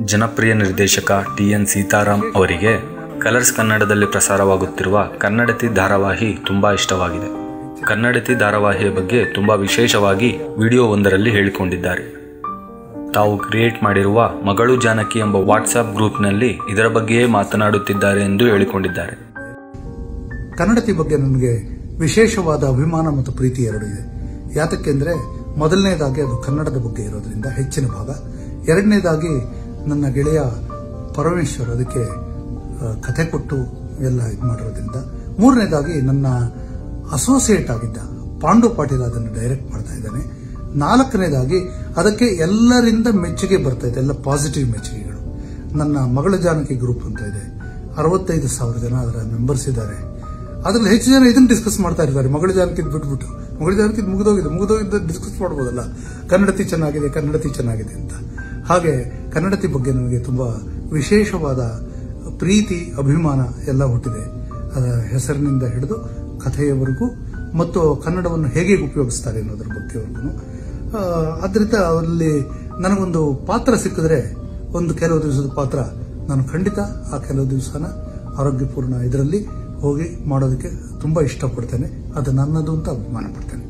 ಜನಪ್ರಿಯ ನಿರ್ದೇಶಕ T N Sitaram ಅವರಿಗೆ ಕಲರ್ಸ್ ಕನ್ನಡದಲ್ಲಿ ಪ್ರಸಾರವಾಗುತ್ತಿರುವ ಕನ್ನಡತಿ ಧಾರಾವಾಹಿ ತುಂಬಾ ಇಷ್ಟವಾಗಿದೆ ಕನ್ನಡತಿ ಧಾರಾವಾಹಿಯ ಬಗ್ಗೆ ತುಂಬಾ ವಿಶೇಷವಾಗಿ ವಿಡಿಯೋ ಒಂದರಲ್ಲಿ ಹೇಳಿಕೊಂಡಿದ್ದಾರೆ ತಾವು ಕ್ರಿಯೇಟ್ ಮಾಡಿರುವ ಮಗಳು ಜಾನಕಿ ಎಂಬ ವಾಟ್ಸಾಪ್ ಗ್ರೂಪ್ನಲ್ಲಿ ಇದರ ಬಗ್ಗೆಯೇ ಮಾತನಾಡುತ್ತಿದ್ದಾರೆ ಎಂದು ಹೇಳಿಕೊಂಡಿದ್ದಾರೆ ಕನ್ನಡತಿ ಬಗ್ಗೆ ನನಗೆ ವಿಶೇಷವಾದ ಅಭಿಮಾನ ಮತ್ತು ಪ್ರೀತಿ ಎರಡು ಇದೆ ಯಾತಕ್ಕೆಂದ್ರೆ ಮೊದಲನೇದಾಗಿ ಅದು ಕನ್ನಡದ ಬಗ್ಗೆ ಇರೋದ್ರಿಂದ ಹೆಚ್ಚಿನ ಭಾಗ ಎರಡನೇದಾಗಿ ನನ್ನ ಗೆಳೆಯ ಪರಮೇಶ್ವರ್ ಅದಕ್ಕೆ ಆ, ಕಥೆ ಕೊಟ್ಟು ಎಲ್ಲ ಇದು ಮಾಡಿರೋದ್ರಿಂದ ಮೂರನೇದಾಗಿ ನನ್ನ ಅಸೋಸಿಯೇಟ್ ಆಗಿದ್ದ ಪಾಂಡು ಪಾಟೀಲ್ ಅದನ್ನು ಡೈರೆಕ್ಟ್ ಮಾಡ್ತಾ ಇದ್ದಾನೆ ನಾಲ್ಕನೇದಾಗಿ ಅದಕ್ಕೆ ಎಲ್ಲರಿಂದ ಮೆಚ್ಚುಗೆ ಬರ್ತಾ ಇದೆ ಎಲ್ಲ ಪಾಸಿಟಿವ್ ಮೆಚ್ಚುಗೆಗಳು ನನ್ನ ಮಗಳ ಜಾನಕಿ ಗ್ರೂಪ್ ಅಂತ ಇದೆ ಅರವತ್ತೈದು ಸಾವಿರ ಜನ ಅದರ ಮೆಂಬರ್ಸ್ ಇದ್ದಾರೆ ಅದ್ರಲ್ಲಿ ಹೆಚ್ಚು ಜನ ಇದನ್ನ ಡಿಸ್ಕಸ್ ಮಾಡ್ತಾ ಇರ್ತಾರೆ ಮಗಳ ಜಾನಕಿದ್ ಬಿಟ್ಬಿಟ್ಟು ಮಗಳ ಜಾನಕಿದ್ ಮುಗಿದೋಗಿದೆ ಮುಗಿದೋಗಿದ್ದ ಡಿಸ್ಕಸ್ ಮಾಡ್ಬೋದಲ್ಲ ಕನ್ನಡತಿ ಚೆನ್ನಾಗಿದೆ ಕನ್ನಡತಿ ಚೆನ್ನಾಗಿದೆ ಅಂತ ಹಾಗೆ ಕನ್ನಡತಿ ಬಗ್ಗೆ ನನಗೆ ತುಂಬಾ ವಿಶೇಷವಾದ ಪ್ರೀತಿ ಅಭಿಮಾನ ಎಲ್ಲ ಹುಟ್ಟಿದೆ ಅದರ ಹೆಸರಿನಿಂದ ಹಿಡಿದು ಕಥೆಯವರೆಗೂ ಮತ್ತು ಕನ್ನಡವನ್ನು ಹೇಗೆ ಉಪಯೋಗಿಸ್ತಾರೆ ಅನ್ನೋದ್ರ ಬಗ್ಗೆವರೆಗೂ ಅದರಿಂದ ಅವರಲ್ಲಿ ನನಗೊಂದು ಪಾತ್ರ ಸಿಕ್ಕಿದ್ರೆ ಒಂದು ಕೆಲವು ದಿವಸದ ಪಾತ್ರ ನಾನು ಖಂಡಿತ ಆ ಕೆಲವು ದಿವಸನ ಆರೋಗ್ಯಪೂರ್ಣ ಇದರಲ್ಲಿ ಹೋಗಿ ಮಾಡೋದಕ್ಕೆ ತುಂಬಾ ಇಷ್ಟಪಡ್ತೇನೆ ಅದು ನನ್ನದು ಅಂತ ಅಭಿಮಾನ ಪಡ್ತೇನೆ